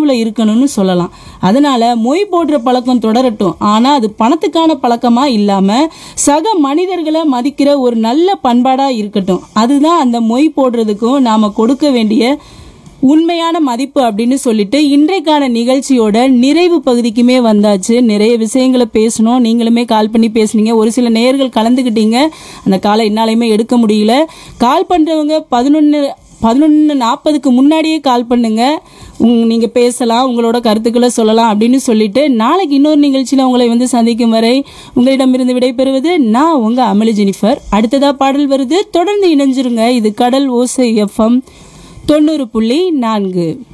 முடிவில் இருக்கணும்னு சொல்லலாம் அதனால மொய் போடுற பழக்கம் தொடரட்டும் ஆனால் அது பணத்துக்கான பழக்கமாக இல்லாமல் சக மனிதர்களை மதிக்கிற ஒரு நல்ல பண்பாடாக இருக்கட்டும் அதுதான் அந்த மொய் போடுறதுக்கும் நாம் கொடுக்க வேண்டிய உண்மையான மதிப்பு அப்படின்னு சொல்லிட்டு இன்றைக்கான நிகழ்ச்சியோட நிறைவு பகுதிக்குமே வந்தாச்சு நிறைய விஷயங்களை பேசணும் நீங்களுமே கால் பண்ணி பேசுனீங்க ஒரு சில நேயர்கள் கலந்துக்கிட்டீங்க அந்த காலை என்னாலையுமே எடுக்க முடியல கால் பண்ணுறவங்க பதினொன்று பதினொன்று நாற்பதுக்கு முன்னாடியே கால் பண்ணுங்க உங் நீங்கள் பேசலாம் உங்களோட கருத்துக்களை சொல்லலாம் அப்படின்னு சொல்லிட்டு நாளைக்கு இன்னொரு நிகழ்ச்சியில் உங்களை வந்து சந்திக்கும் வரை உங்களிடமிருந்து விடைபெறுவது நான் உங்கள் அமளி ஜெனிஃபர் அடுத்ததாக பாடல் வருது தொடர்ந்து இணைஞ்சிருங்க இது கடல் ஓசை எஃப்எம் தொண்ணூறு புள்ளி நான்கு